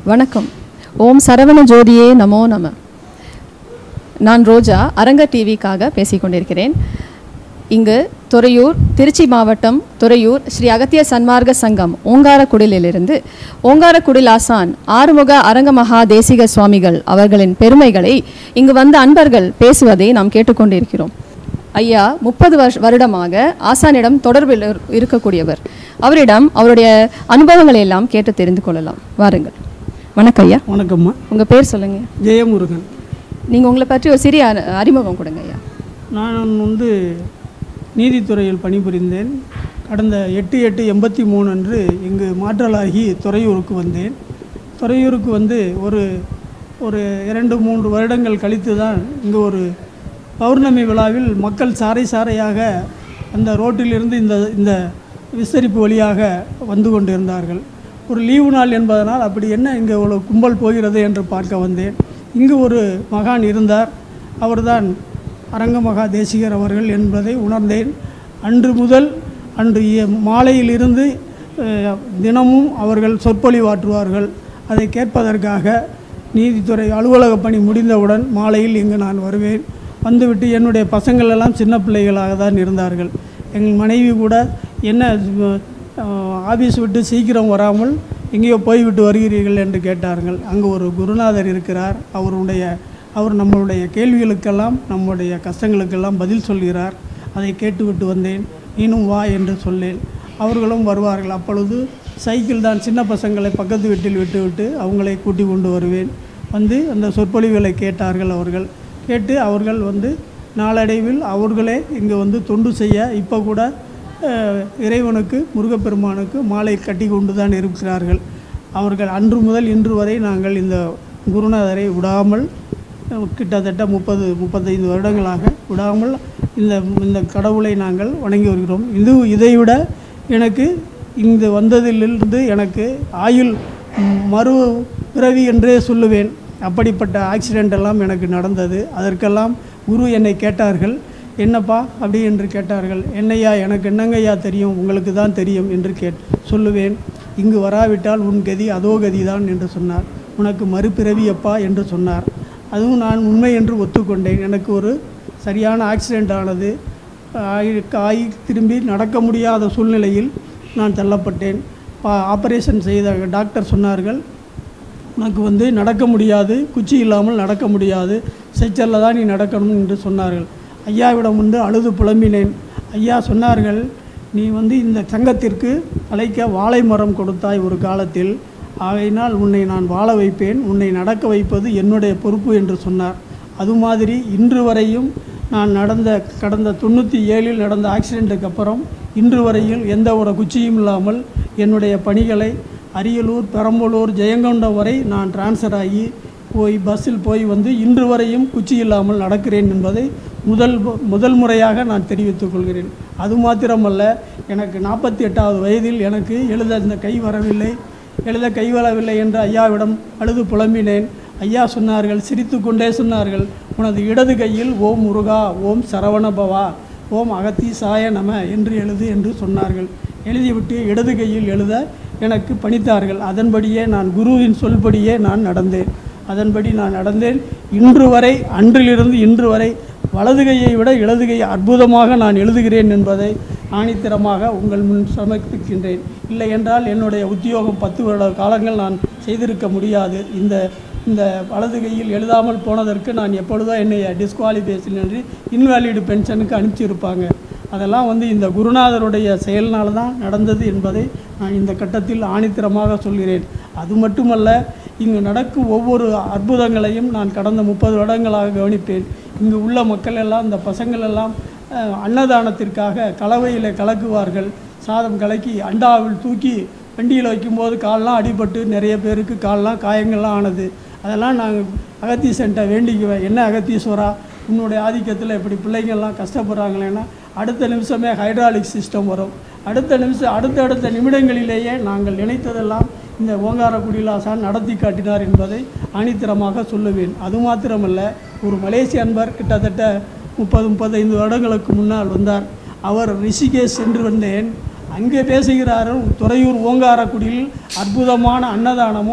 வணக்கம் ஓம் சரவண ஜோதியே நமோ நம நான் ரோஜா அரங்க டிவிக்காக பேசிக் கொண்டிருக்கிறேன் இங்கு துறையூர் திருச்சி மாவட்டம் துறையூர் ஸ்ரீ அகத்திய சன்மார்க்க சங்கம் ஓங்காரக்குடிலிலிருந்து ஓங்காரக்குடில் ஆசான் ஆறுமுக அரங்க மகா தேசிக சுவாமிகள் அவர்களின் பெருமைகளை இங்கு வந்த அன்பர்கள் பேசுவதை நாம் கேட்டுக்கொண்டிருக்கிறோம் ஐயா முப்பது வருஷ வருடமாக ஆசானிடம் தொடர்பில் இரு- இருக்கக்கூடியவர் அவரிடம் அவருடைய அனுபவங்களை எல்லாம் கேட்டு தெரிந்து கொள்ளலாம் வாருங்கள் வணக்கம் ஐயா வணக்கம்மா உங்கள் பேர் சொல்லுங்க ஜெயமுருகன் நீங்கள் உங்களை பற்றி ஒரு சிறிய அனு- அறிமுகம் கொடுங்க ஐயா நான் வந்து நீதித்துறையில் பணிபுரிந்தேன் கடந்த எட்டு எட்டு எண்பத்தி மூணு அன்று இங்கு மாற்றலாகி துறையூருக்கு வந்தேன் துறையூருக்கு வந்து ஒரு ஒரு இரண்டு மூன்று வருடங்கள் கழித்து தான் இங்கு ஒரு பௌர்ணமி விழாவில் மக்கள் சாறை சாறையாக அந்த ரோட்டிலிருந்து இந்த இந்த விஸ்தரிப்பு வழியாக வந்து கொண்டிருந்தார்கள் ஒரு லீவு நாள் என்பதனால் அப்படி என்ன இங்கே இவ்வளோ கும்பல் போகிறது என்று பார்க்க வந்தேன் இங்கு ஒரு மகான் இருந்தார் அவர்தான் அரங்கமகா தேசிகர் அவர்கள் என்பதை உணர்ந்தேன் அன்று முதல் அன்று இ- மாலையிலிருந்து அஹ், தினமும் அவர்கள் சொற்பொழிவாற்றுவார்கள் அதை கேட்பதற்காக நீதித்துறை அலுவலக பணி முடிந்தவுடன் மாலையில் இங்கு நான் வருவேன் வந்துவிட்டு என்னுடைய பசங்கள் எல்லாம் சின்ன பிள்ளைகளாக தான் இருந்தார்கள் எங்கள் மனைவி கூட என்ன அஹ், ஆபீஸ் விட்டு சீக்கிரம் வராமல் எங்கேயோ போய்விட்டு வருகிறீர்கள் என்று கேட்டார்கள் அங்கு ஒரு குருநாதர் இருக்கிறார் அவருடைய அவர் நம்மளுடைய கேள்விகளுக்கெல்லாம் நம்முடைய கஷ்டங்களுக்கெல்லாம் பதில் சொல்கிறார் அதை கேட்டுவிட்டு வந்தேன் நீனும் வா என்று சொல்லேன் அவர்களும் வருவார்கள் அப்பொழுது சைக்கிள் தான் சின்ன பசங்களை பக்கத்து வீட்டில் விட்டுவிட்டு அவங்களை கூட்டி கொண்டு வருவேன் வந்து அந்த சொற்பொழிவுகளை கேட்டார்கள் அவர்கள் கேட்டு அவர்கள் வந்து நாளடைவில் அவர்களே இங்கே வந்து தொண்டு செய்ய இப்போ கூட அஹ், இறைவனுக்கு முருகப்பெருமானுக்கு மாலை கட்டி கொண்டு தான் இருக்கிறார்கள் அவர்கள் அன்று முதல் இன்று வரை நாங்கள் இந்த குருநாதரை விடாமல் அஹ், கிட்டத்தட்ட முப்பது முப்பத்தைந்து வருடங்களாக விடாமல் இந்த இந்த கடவுளை நாங்கள் வணங்கி வருகிறோம் இது இதைவிட எனக்கு இங்கு வந்ததிலிருந்து எனக்கு ஆயுள் ம், மறு பிறவி என்றே சொல்லுவேன் அப்படிப்பட்ட ஆக்சிடெண்ட் எல்லாம் எனக்கு நடந்தது அதற்கெல்லாம் குரு என்னை கேட்டார்கள் என்னப்பா அப்படி என்று கேட்டார்கள் என்னையா எனக்கு என்னங்கய்யா தெரியும் உங்களுக்கு தான் தெரியும் என்று கேட் சொல்லுவேன் இங்கு வராவிட்டால் உன் கதி அதோ கதி தான் என்று சொன்னார் உனக்கு மறுபிறவி அப்பா என்று சொன்னார் அதுவும் நான் உண்மை என்று ஒத்துக்கொண்டேன் எனக்கு ஒரு சரியான ஆக்சிடெண்ட் ஆனது ஆகி ஆகி திரும்பி நடக்க முடியாத சூழ்நிலையில் நான் தள்ளப்பட்டேன் பா ஆப்ரேஷன் செய்த டாக்டர் சொன்னார்கள் உனக்கு வந்து நடக்க முடியாது குச்சி இல்லாமல் நடக்க முடியாது ஸ்ட்ரெச்சரில் தான் நீ நடக்கணும் என்று சொன்னார்கள் ஐயாவிடம் வந்து அழுது புலம்பினேன் ஐயா சொன்னார்கள் நீ வந்து இந்த சங்கத்திற்கு அழைக்க வாழை மரம் கொடுத்தாய் ஒரு காலத்தில் ஆகையினால் உன்னை நான் வாழ வைப்பேன் உன்னை நடக்க வைப்பது என்னுடைய பொறுப்பு என்று சொன்னார் அது மாதிரி இன்று வரையும் நான் நடந்த கடந்த தொண்ணூற்றி ஏழில் நடந்த ஆக்சிடெண்ட்டுக்கு அப்புறம் இன்று வரையில் எந்த ஒரு குச்சியும் இல்லாமல் என்னுடைய பணிகளை அரியலூர் பெரம்பலூர் ஜெயங்கொண்டம் வரை நான் டிரான்ஸ்ஃபர் ஆகி போய் பஸ்ஸில் போய் வந்து இன்று வரையும் குச்சி இல்லாமல் நடக்கிறேன் என்பதை முதல் முதல் முறையாக நான் தெரிவித்துக் கொள்கிறேன் அது மாத்திரமல்ல எனக்கு நாற்பத்தி எட்டாவது வயதில் எனக்கு எழுத இந்த கை வரவில்லை எழுத கை வரவில்லை என்று ஐயாவிடம் அழுது புலம்பினேன் ஐயா சொன்னார்கள் சிரித்து கொண்டே சொன்னார்கள் உனது இடது கையில் ஓம் முருகா ஓம் சரவணபவா ஓம் அகத்தீசாய நம என்று எழுது என்று சொன்னார்கள் எழுதிவிட்டு இடது கையில் எழுத எனக்கு பணித்தார்கள் அதன்படியே நான் குருவின் சொல்படியே நான் நடந்தேன் அதன்படி நான் நடந்தேன் இன்று வரை அன்றிலிருந்து இன்று வரை வலது கையை விட இடது கை அற்புதமாக நான் எழுதுகிறேன் என்பதை ஆணித்தரமாக உங்கள் முன் சமர்ப்பிக்கின்றேன் இல்லை என்றால் என்னுடைய உத்தியோகம் பத்து வருட காலங்கள் நான் செய்திருக்க முடியாது இந்த இந்த வலது கையில் எழுதாமல் போனதற்கு நான் எப்பொழுதோ என்னை டிஸ்குவாலிஃபிகேஷன் என்று இன்வாலிடு பென்ஷனுக்கு அனுப்பிச்சிருப்பாங்க அதெல்லாம் வந்து இந்த குருநாதருடைய செயல்னால தான் நடந்தது என்பதை நான் இந்த கட்டத்தில் ஆணித்தரமாக சொல்கிறேன் அது மட்டுமல்ல இங்கு நடக்கும் ஒவ்வொரு அற்புதங்களையும் நான் கடந்த முப்பது வருடங்களாக கவனிப்பேன் இங்கு உள்ள மக்கள் எல்லாம் இந்த பசங்கள் எல்லாம் அஹ், அன்னதானத்திற்காக கலவையில் கலக்குவார்கள் சாதம் கலக்கி அண்டாவில் தூக்கி வண்டியில் வைக்கும்போது கால்லாம் அடிபட்டு நிறைய பேருக்கு கால்லாம் காயங்கள்லாம் ஆனது அதெல்லாம் நாங்கள் அகத்தீசன்ட்ட வேண்டிக்குவேன் என்ன அகத்தீஸ்வரா உன்னுடைய ஆதிக்கத்தில் இப்படி பிள்ளைங்கள்லாம் கஷ்டப்படுறாங்களேன்னா அடுத்த நிமிஷமே ஹைட்ராலிக் சிஸ்டம் வரும் அடுத்த நிமிஷம் அடுத்தடுத்த நிமிடங்களிலேயே நாங்கள் நினைத்ததெல்லாம் இந்த ஓங்கார குடிலாசான் நடத்தி காட்டினார் என்பதை ஆணித்தரமாக சொல்லுவேன் அது மாத்திரமல்ல ஒரு மலேசிய அன்பர் கிட்டத்தட்ட முப்பது முப்பத்தைந்து வருடங்களுக்கு முன்னால் வந்தார் அவர் ரிஷிகேஷ் சென்று வந்தேன் அங்கே பேசுகிறார்கள் துறையூர் ஓங்காரக்குடியில் அற்புதமான அன்னதானமும்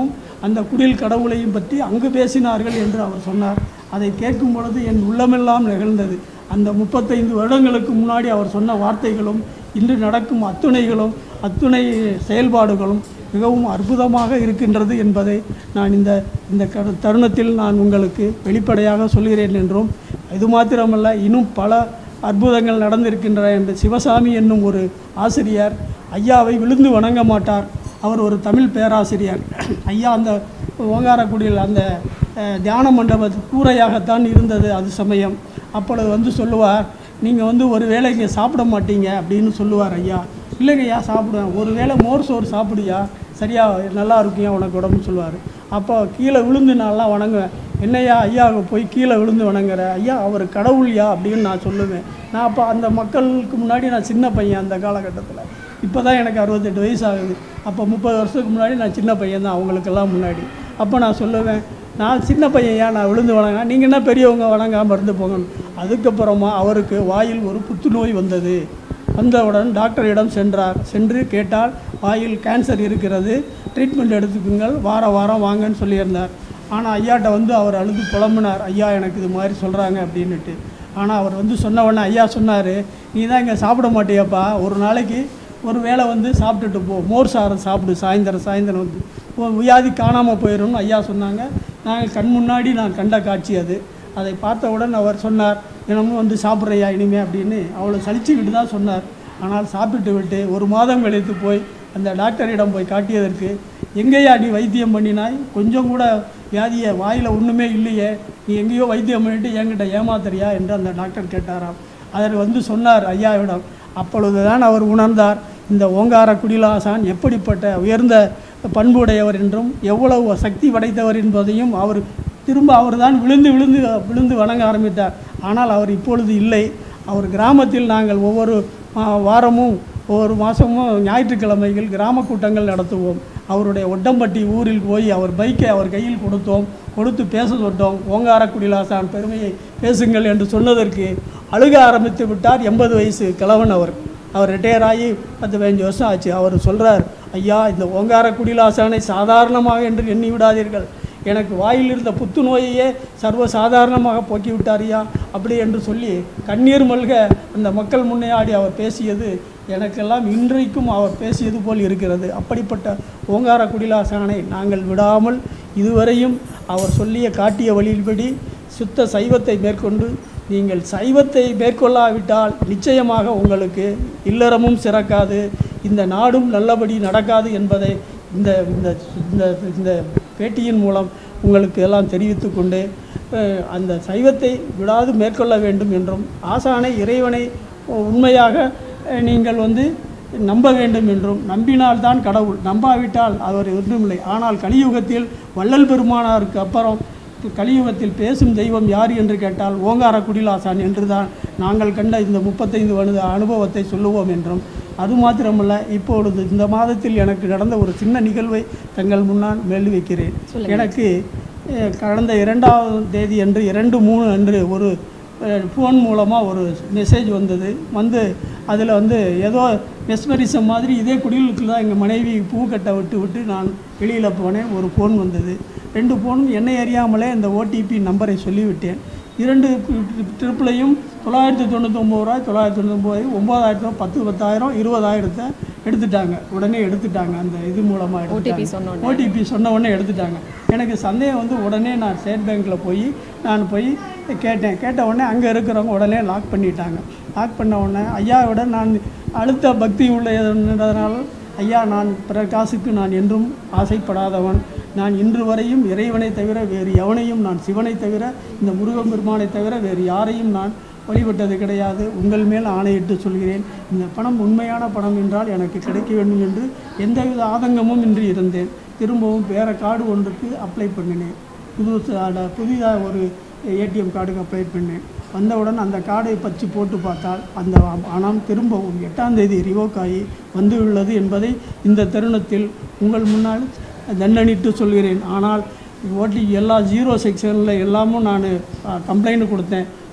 அந்த குடில் கடவுளையும் பற்றி அங்கு பேசினார்கள் என்று அவர் சொன்னார் அதை கேட்கும் பொழுது என் உள்ளமெல்லாம் நிகழ்ந்தது அந்த முப்பத்தைந்து வருடங்களுக்கு முன்னாடி அவர் சொன்ன வார்த்தைகளும் இன்று நடக்கும் அத்துணைகளும் அத்துணை செயல்பாடுகளும் மிகவும் அற்புதமாக இருக்கின்றது என்பதை நான் இந்த இந்த கரு- தருணத்தில் நான் உங்களுக்கு வெளிப்படையாக சொல்கிறேன் என்றும் இது மாத்திரமல்ல இன்னும் பல அற்புதங்கள் நடந்திருக்கின்றன என்று சிவசாமி என்னும் ஒரு ஆசிரியர் ஐயாவை விழுந்து வணங்க மாட்டார் அவர் ஒரு தமிழ் பேராசிரியர் ஐயா அந்த ஓங்காரக்குடியில் அந்த அஹ், தியான மண்டப கூரையாகத்தான் இருந்தது அது சமயம் அப்பொழுது வந்து சொல்லுவார் நீங்கள் வந்து ஒரு வேளை இங்கே சாப்பிட மாட்டீங்க அப்படின்னு சொல்லுவார் ஐயா இல்லைங்க ஐயா சாப்பிடுவேன் ஒரு வேளை மோர் சோறு சாப்பிடுயா சரியா நல்லா இருக்கியா உனக்கு உடம்புன்னு சொல்லுவார் அப்போ கீழே விழுந்து நான்லாம் வணங்குவேன் என்னையா ஐயாவுக்கு போய் கீழே விழுந்து வணங்குற ஐயா அவர் கடவுள்யா அப்படின்னு நான் சொல்லுவேன் நான் அப்போ அந்த மக்களுக்கு முன்னாடி நான் சின்ன பையன் அந்த காலகட்டத்தில் இப்போ தான் எனக்கு அறுபத்தெட்டு வயசு ஆகுது அப்போ முப்பது வருஷத்துக்கு முன்னாடி நான் சின்ன பையன் தான் அவங்களுக்கெல்லாம் முன்னாடி அப்போ நான் சொல்லுவேன் நான் சின்ன பையன் ஏன் நான் விழுந்து வணங்க நீங்கள் என்ன பெரியவங்க வணங்காமல் இருந்து போங்கன்னு அதுக்கப்புறமா அவருக்கு வாயில் ஒரு புத்துநோய் வந்தது வந்தவுடன் டாக்டரிடம் சென்றார் சென்று கேட்டால் வாயில் கேன்சர் இருக்கிறது ட்ரீட்மெண்ட் எடுத்துக்குங்கள் வார வாரம் வாங்கன்னு சொல்லியிருந்தார் ஆனால் ஐயாட்ட வந்து அவர் அழுது புலம்புனார் ஐயா எனக்கு இது மாதிரி சொல்கிறாங்க அப்படின்னுட்டு ஆனால் அவர் வந்து சொன்ன உடனே ஐயா சொன்னார் நீ தான் இங்கே சாப்பிட மாட்டியாப்பா ஒரு நாளைக்கு ஒரு வேளை வந்து சாப்பிட்டுட்டு போ மோர் சாதம் சாப்பிடு சாயந்தரம் சாயந்தரம் வந்து உன் வியாதி காணாமல் போயிடும்னு ஐயா சொன்னாங்க நாங்கள் கண் முன்னாடி நான் கண்ட காட்சி அது அதை பார்த்தவுடன் அவர் சொன்னார் தினமும் வந்து சாப்பிட்றையா இனிமே அப்படின்னு அவளை சலிச்சுக்கிட்டு தான் சொன்னார் ஆனால் சாப்பிட்டு விட்டு ஒரு மாதம் கழித்து போய் அந்த டாக்டரிடம் போய் காட்டியதற்கு எங்கேயா நீ வைத்தியம் பண்ணினாய் கொஞ்சம் கூட வியாதியை வாயில் ஒன்றுமே இல்லையே நீ எங்கேயோ வைத்தியம் பண்ணிட்டு என்கிட்ட ஏமாத்துறியா என்று அந்த டாக்டர் கேட்டாராம் அவர் வந்து சொன்னார் ஐயாவிடம் அப்பொழுதுதான் அவர் உணர்ந்தார் இந்த ஓங்கார குடிலாசான் எப்படிப்பட்ட உயர்ந்த பண்புடையவர் என்றும் எவ்வளவு சக்தி படைத்தவர் என்பதையும் அவர் திரும்ப அவர்தான் விழுந்து விழுந்து விழுந்து வணங்க ஆரம்பித்தார் ஆனால் அவர் இப்பொழுது இல்லை அவர் கிராமத்தில் நாங்கள் ஒவ்வொரு ஆ, வாரமும் ஒவ்வொரு மாதமும் ஞாயிற்றுக்கிழமைகள் கிராம கூட்டங்கள் நடத்துவோம் அவருடைய ஒட்டம்பட்டி ஊரில் போய் அவர் பைக்கை அவர் கையில் கொடுத்தோம் கொடுத்து பேச சொன்னோம் ஓங்கார குடிலாசான் பெருமையை பேசுங்கள் என்று சொன்னதற்கு அழுக ஆரம்பித்து விட்டார் எண்பது வயசு கிழவன் அவர் அவர் ரிட்டையர் ஆகி பத்து பதினஞ்சு வருஷம் ஆச்சு அவர் சொல்கிறார் ஐயா இந்த ஓங்கார குடிலாசானை சாதாரணமாக என்று எண்ணி விடாதீர்கள் எனக்கு வாயில் இருந்த புத்துநோயையே சர்வ சாதாரணமாக போக்கி விட்டாரியா அப்படி என்று சொல்லி கண்ணீர் மல்க அந்த மக்கள் முன்னையாடி அவர் பேசியது எனக்கெல்லாம் இன்றைக்கும் அவர் பேசியது போல் இருக்கிறது அப்படிப்பட்ட ஓங்கார குடிலாசானை நாங்கள் விடாமல் இதுவரையும் அவர் சொல்லிய காட்டிய வழியின்படி சுத்த சைவத்தை மேற்கொண்டு நீங்கள் சைவத்தை மேற்கொள்ளாவிட்டால் நிச்சயமாக உங்களுக்கு இல்லறமும் சிறக்காது இந்த நாடும் நல்லபடி நடக்காது என்பதை இந்த இந்த இந்த இந்த பேட்டியின் மூலம் உங்களுக்கு எல்லாம் தெரிவித்து கொண்டு அஹ், அந்த சைவத்தை விடாது மேற்கொள்ள வேண்டும் என்றும் ஆசானை இறைவனை உண்மையாக அஹ், நீங்கள் வந்து நம்ப வேண்டும் என்றும் நம்பினால்தான் கடவுள் நம்பாவிட்டால் அவர் ஒன்றுமில்லை ஆனால் கலியுகத்தில் வள்ளல் பெருமானாருக்கு அப்புறம் கலியுகத்தில் பேசும் தெய்வம் யார் என்று கேட்டால் ஓங்கார குடிலாசான் என்றுதான் நாங்கள் கண்ட இந்த முப்பத்தைந்து வருட அனுபவத்தை சொல்லுவோம் என்றும் அது மாத்திரமல்ல இப்பொழுது இந்த மாதத்தில் எனக்கு நடந்த ஒரு சின்ன நிகழ்வை தங்கள் முன்னால் மேல் வைக்கிறேன் எனக்கு அஹ், கடந்த இரண்டாவது தேதி அன்று இரண்டு மூணு அன்று ஒரு ஃபோன் மூலமாக ஒரு மெசேஜ் வந்தது வந்து அதில் வந்து ஏதோ நெஸ்மரிசம் மாதிரி இதே குடிலுக்கு தான் எங்கள் மனைவி பூ கட்ட விட்டு விட்டு நான் வெளியில் போனேன் ஒரு ஃபோன் வந்தது ரெண்டு ஃபோனும் என்னை அறியாமலே இந்த ஓடிபி நம்பரை சொல்லிவிட்டேன் இரண்டு ட்ரிப்லையும் தொள்ளாயிரத்தி தொண்ணூத்தொம்பது ரூபாய் தொள்ளாயிரத்தி தொண்ணூத்தொம்பது ஒம்பதாயிரத்தி பத்து பத்தாயிரம் இருபதாயிரத்தை எடுத்துட்டாங்க உடனே எடுத்துட்டாங்க அந்த இது மூலமாக OTP எடுத்துட்டாங்க சொன்ன ஓடிபி சொன்ன உடனே எடுத்துட்டாங்க எனக்கு சந்தேகம் வந்து உடனே நான் ஸ்டேட் பேங்க்கில் போய் நான் போய் கேட்டேன் கேட்ட உடனே அங்கே இருக்கிறவங்க உடனே லாக் பண்ணிட்டாங்க லாக் பண்ண உடனே ஐயாவிட நான் அழுத்த பக்தி உள்ளதுனால ஐயா நான் பிறர் காசுக்கு நான் என்றும் ஆசைப்படாதவன் நான் இன்று வரையும் இறைவனை தவிர வேறு எவனையும் நான் சிவனை தவிர இந்த முருகன் பெருமானை தவிர வேறு யாரையும் நான் வழிபட்டது கிடையாது உங்கள் மேல் ஆணையிட்டு சொல்கிறேன் இந்த பணம் உண்மையான பணம் என்றால் எனக்கு கிடைக்க வேண்டும் என்று எந்தவித ஆதங்கமும் இன்றி இருந்தேன் திரும்பவும் வேறு கார்டு ஒன்றுக்கு அப்ளை பண்ணினேன் புது புதிதாக ஒரு ஏடிஎம் கார்டுக்கு அப்ளை பண்ணேன் வந்தவுடன் அந்த கார்டை பற்றி போட்டு பார்த்தால் அந்த பணம் திரும்பவும் எட்டாம் தேதி ரிவோக் ஆகி வந்துள்ளது என்பதை இந்த தருணத்தில் உங்கள் முன்னால் தண்டனிட்டு சொல்கிறேன் ஆனால் ஓட்டி எல்லா ஜீரோ செக்ஷனில் எல்லாமும் நான் கம்ப்ளைண்ட் கொடுத்தேன்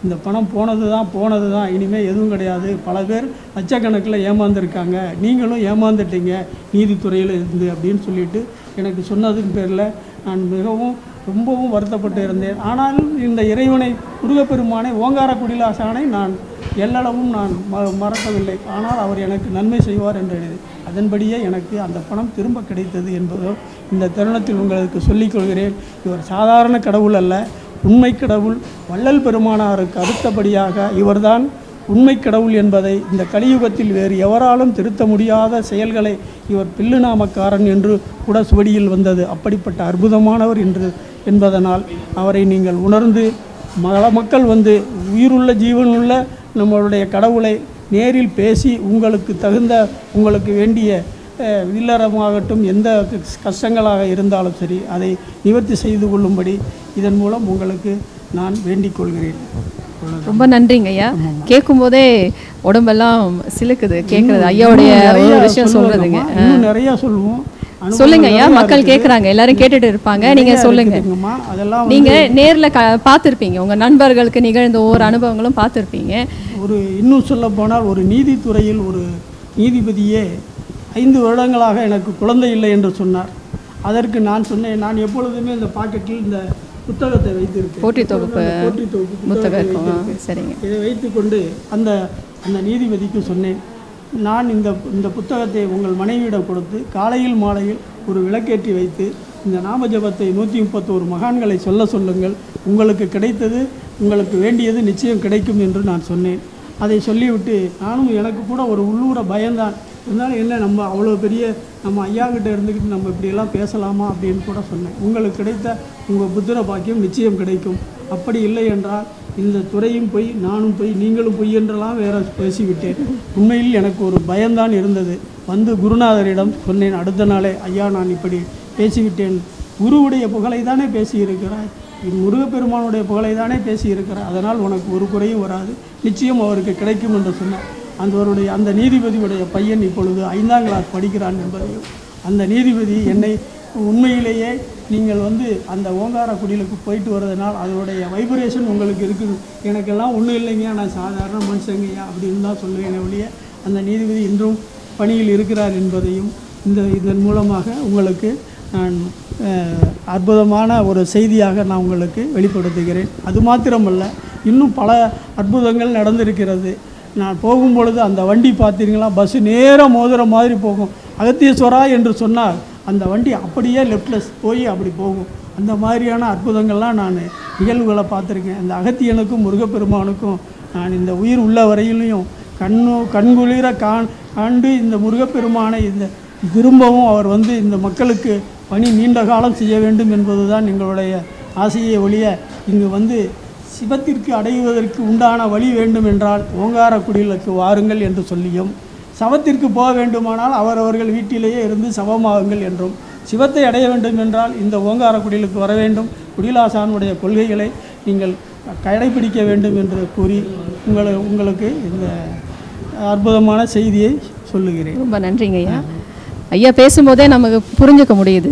இந்த பணம் போனது தான் போனது தான் இனிமேல் எதுவும் கிடையாது பல பேர் லட்சக்கணக்கில் ஏமாந்துருக்காங்க நீங்களும் ஏமாந்துட்டீங்க நீதித்துறையில் இருந்து அப்படின்னு சொல்லிட்டு எனக்கு சொன்னதின் பேரில் நான் மிகவும் ரொம்பவும் வருத்தப்பட்டு இருந்தேன் ஆனாலும் இந்த இறைவனை முருகப்பெருமானை ஓங்கார குடிலாசானை நான் எல்லளவும் நான் ம மறக்கவில்லை ஆனால் அவர் எனக்கு நன்மை செய்வார் என்று எழுதி அதன்படியே எனக்கு அந்த பணம் திரும்ப கிடைத்தது என்பதோ இந்த தருணத்தில் உங்களுக்கு சொல்லிக் கொள்கிறேன் இவர் சாதாரண கடவுள் அல்ல உண்மை கடவுள் வள்ளல் பெருமானாருக்கு அடுத்தபடியாக இவர்தான் உண்மை கடவுள் என்பதை இந்த கலியுகத்தில் வேறு எவராலும் திருத்த முடியாத செயல்களை இவர் பில்லுநாமக்காரன் என்று கூட சுவடியில் வந்தது அப்படிப்பட்ட அற்புதமானவர் என்று என்பதனால் அவரை நீங்கள் உணர்ந்து மல மக்கள் வந்து உயிருள்ள ஜீவனுள்ள நம்மளுடைய கடவுளை நேரில் பேசி உங்களுக்கு தகுந்த உங்களுக்கு வேண்டிய அஹ், இல்லறமாகட்டும் எந்த கஷ்டங்களாக இருந்தாலும் சரி அதை நிவர்த்தி செய்து கொள்ளும்படி இதன் மூலம் உங்களுக்கு நான் வேண்டிக் கொள்கிறேன் ரொம்ப நன்றிங்க ஐயா கேட்கும் போதே உடம்பெல்லாம் சிலுக்குது கேட்கறது ஐயாவுடைய இன்னும் நிறைய ஒரு விஷயம் சொல்றதுங்க சொல்லுவாங்கம்மா. இன்னும் நிறைய சொல்லுவோம் அனுபவம் சொல்லுங்க ஐயா நிறைய மக்கள் இருக்குது. கேக்குறாங்க எல்லாரும் கேட்டுட்டு இருப்பாங்க நீங்க நிறைய சொல்லுங்க இருக்குதுங்கம்மா. அதெல்லாம் வந்து நீங்க நேர்ல க பார்த்துருப்பீங்க உங்க நண்பர்களுக்கு நிகழ்ந்த ஒவ்வொரு அனுபவங்களும் பார்த்துருப்பீங்க ஒரு இன்னும் சொல்ல போனால் ஒரு நீதித்துறையில் ஒரு நீதிபதியே ஐந்து வருடங்களாக எனக்கு குழந்தை இல்லை என்று சொன்னார் அதற்கு நான் சொன்னேன் நான் எப்பொழுதுமே இந்த பாக்கெட்டில் இந்த புத்தகத்தை வைத்திருக்கேன் போற்றி தொகுப்பு அந்த போற்றி தொகுப்பு புத்தகத்தை புத்தகம் இருக்கும் ஆ, வைத்திருக்கேன். சரிங்க இதை வைத்துக்கொண்டு அந்த அந்த நீதிபதிக்கு சொன்னேன் நான் இந்த இந்த புத்தகத்தை உங்கள் மனைவியிடம் கொடுத்து காலையில் மாலையில் ஒரு விளக்கேற்றி வைத்து இந்த நாம ஜபத்தை நூற்றி முப்பத்தோரு மகான்களை சொல்ல சொல்லுங்கள் உங்களுக்கு கிடைத்தது உங்களுக்கு வேண்டியது நிச்சயம் கிடைக்கும் என்று நான் சொன்னேன் அதை சொல்லிவிட்டு நானும் எனக்கு கூட ஒரு உள்ளூர பயம்தான் இருந்தாலும் என்ன நம்ம அவ்வளோ பெரிய நம்ம ஐயா கிட்ட இருந்துக்கிட்டு நம்ம இப்படியெல்லாம் பேசலாமா அப்படின்னு கூட சொன்னேன் உங்களுக்கு கிடைத்த உங்கள் புத்திர பாக்கியம் நிச்சயம் கிடைக்கும் அப்படி இல்லை என்றால் இந்த துறையும் போய் நானும் போய் நீங்களும் பொய் என்றெல்லாம் வேற பேசிவிட்டேன் உண்மையில் எனக்கு ஒரு பயம்தான் இருந்தது வந்து குருநாதரிடம் சொன்னேன் அடுத்த நாளே ஐயா நான் இப்படி பேசிவிட்டேன் குருவுடைய புகழை தானே பேசியிருக்கிறாய் இது முருகப்பெருமானுடைய புகழை தானே பேசியிருக்கிறாய் அதனால் உனக்கு ஒரு குறையும் வராது நிச்சயம் அவருக்கு கிடைக்கும் என்று சொன்னார் அந்தவருடைய அந்த நீதிபதியுடைய பையன் இப்பொழுது ஐந்தாம் கிளாஸ் படிக்கிறான் என்பதையும் அந்த நீதிபதி என்னை உண்மையிலேயே நீங்கள் வந்து அந்த ஓங்கார குடிலுக்கு போயிட்டு வர்றதுனால் அதனுடைய வைப்ரேஷன் உங்களுக்கு இருக்குது எனக்கெல்லாம் ஒன்றும் இல்லைங்க நான் சாதாரண மனுஷங்கய்யா அப்படின்னு தான் சொல்லுவேன் ஒழிய அந்த நீதிபதி இன்றும் பணியில் இருக்கிறார் என்பதையும் இந்த இதன் மூலமாக உங்களுக்கு நான் அஹ், அற்புதமான ஒரு செய்தியாக நான் உங்களுக்கு வெளிப்படுத்துகிறேன் அது மாத்திரமல்ல இன்னும் பல அற்புதங்கள் நடந்திருக்கிறது நான் போகும்பொழுது அந்த வண்டி பார்த்தீங்களா பஸ்ஸு நேராக மோதுற மாதிரி போகும் அகத்தீஸ்வரா என்று சொன்னால் அந்த வண்டி அப்படியே லெஃப்டில் போய் அப்படி போகும் அந்த மாதிரியான அற்புதங்கள்லாம் நான் நிகழ்வுகளை பார்த்துருக்கேன் இந்த அகத்தியனுக்கும் முருகப்பெருமானுக்கும் நான் இந்த உயிர் உள்ள வரையிலையும் கண்ணு கண்குளிர காண் காண்டு இந்த முருகப்பெருமானை இந்த திரும்பவும் அவர் வந்து இந்த மக்களுக்கு பணி நீண்ட காலம் செய்ய வேண்டும் என்பதுதான் எங்களுடைய ஆசையை ஒழிய இங்கு வந்து சிவத்திற்கு அடைவதற்கு உண்டான வழி வேண்டும் என்றால் ஓங்காரக்குடிலுக்கு வாருங்கள் என்று சொல்லியும் சவத்திற்கு போக வேண்டுமானால் அவரவர்கள் வீட்டிலேயே இருந்து சவமாகுங்கள் என்றும் சிவத்தை அடைய வேண்டும் என்றால் இந்த ஓங்காரக்குடிலுக்கு வர வேண்டும் குடிலாசானுடைய கொள்கைகளை நீங்கள் கடைபிடிக்க வேண்டும் என்று கூறி உங்களை உங்களுக்கு இந்த அற்புதமான செய்தியை சொல்லுகிறேன் ரொம்ப நன்றிங்க ஐயா ஐயா பேசும்போதே நமக்கு புரிஞ்சுக்க முடியுது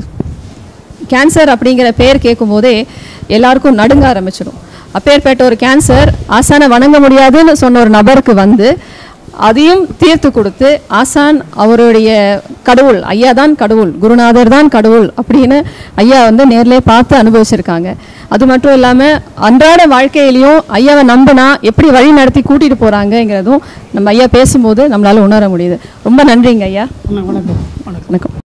கேன்சர் அப்படிங்கிற பேர் கேட்கும்போதே எல்லாருக்கும் நடுங்க ஆரம்பிச்சிடும் அப்பேற்பட்ட ஒரு கேன்சர் ஆசானை வணங்க முடியாதுன்னு சொன்ன ஒரு நபருக்கு வந்து அதையும் தீர்த்து கொடுத்து ஆசான் அவருடைய கடவுள் ஐயா தான் கடவுள் குருநாதர் தான் கடவுள் அப்படின்னு ஐயா வந்து நேர்லயே பார்த்து அனுபவிச்சிருக்காங்க அது மட்டும் இல்லாமல் அன்றாட வாழ்க்கையிலையும் ஐயாவை நம்பினா எப்படி வழி நடத்தி கூட்டிட்டு போறாங்கங்கிறதும் நம்ம ஐயா பேசும்போது நம்மளால உணர முடியுது ரொம்ப நன்றிங்க ஐயா வணக்கம் வணக்கம் வணக்கம்